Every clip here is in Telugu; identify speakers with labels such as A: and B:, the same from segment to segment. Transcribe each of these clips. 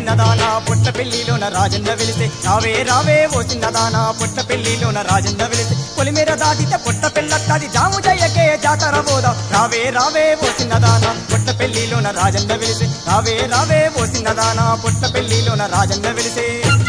A: చిన్నదానా పుట్ట పెళ్లిలోన రాజన్న వెలిసే రావే రావే ఓ చిన్నదానా పుట్ట పెళ్లిలోన రాజన్న వెలిసే పొలిమేర దాటితే పుట్ట పెళ్ళత్తది జాము జయ్యకే జాతర పోదా రావే రావే ఓ చిన్నదానా పుట్ట పెళ్లిలోన రాజన్న వెలిసే రావే రావే ఓ చిన్నదానా పుట్ట పెళ్లిలోన రాజన్న వెలిసే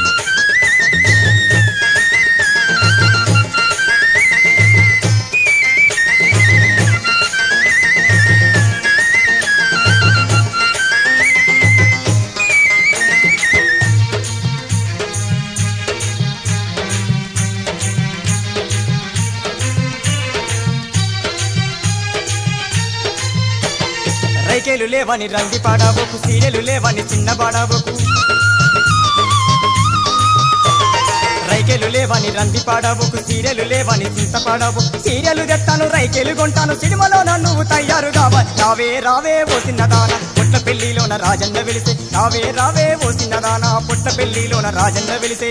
A: రైకేలు లేవని రంగి పాడబోకు సీరియలు లేవని చిన్న పాడబోకు రైకేలు లేవని రంది పాడబోకు సీరియలు లేవని చింత పాడబోకు సీరియలు తెస్తాను రైకేలు కొంటాను సినిమాలో నువ్వు తయారు కావాలి రావే రావే ఓ చిన్నదాన పుట్ట పెళ్లిలోన రాజన్న వెలిసే రావే రావే ఓ చిన్నదాన పుట్ట పెళ్లిలోన రాజన్న వెలిసే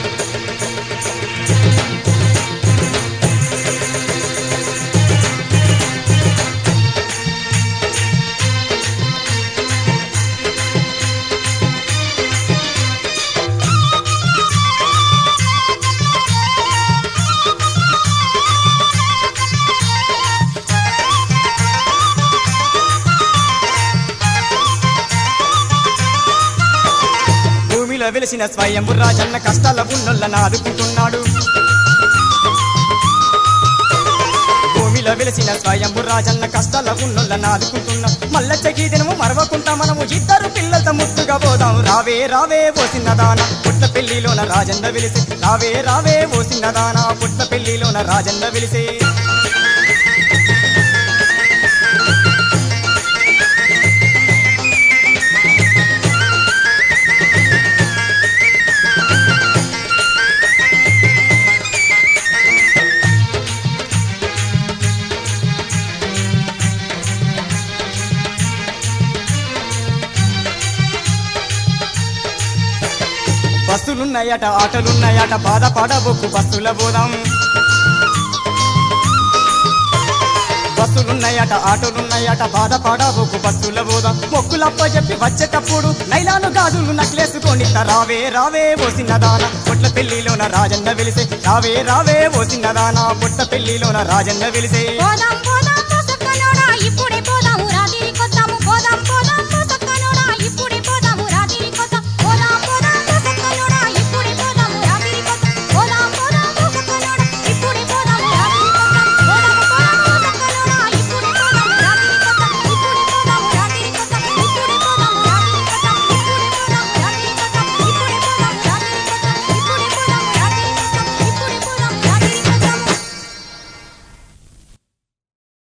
A: భూమిలో వెలిసిన స్వయంభు రాజన్న కష్టాల ఉన్నోళ్ళని ఆదుకుంటున్నాడు భూమిలో వెలిసిన స్వయంభు రాజన్న కష్టాల ఉన్నోళ్ళని ఆదుకుంటున్నాం మల్ల చెగి దినము మరవకుండా మనము ఇద్దరు పిల్లలతో ముద్దుగా పోదాం రావే రావే ఓ చిన్నదాన పుట్ట పెళ్లిలోన రాజన్న వెలిసి రావే రావే ఓ చిన్నదాన పుట్ట పెళ్లిలోన రాజన్న వెలిసే బస్సులున్నాయట ఆటలున్నాయట బాధపడబోకు బస్సుల పోదాం బస్సులున్నాయట ఆటోలున్నాయట బాధపడబోకు బస్సుల పోదాం మొక్కులప్ప చెప్పి వచ్చేటప్పుడు నైలాను గాజులు నక్లేసుకొని రావే రావే ఓ చిన్నదాన పుట్ల పెళ్లిలోన రాజన్న వెలిసే రావే రావే ఓ చిన్నదాన పుట్ట పెళ్లిలోన రాజన్న వెలిసే
B: పోదాం పోదాం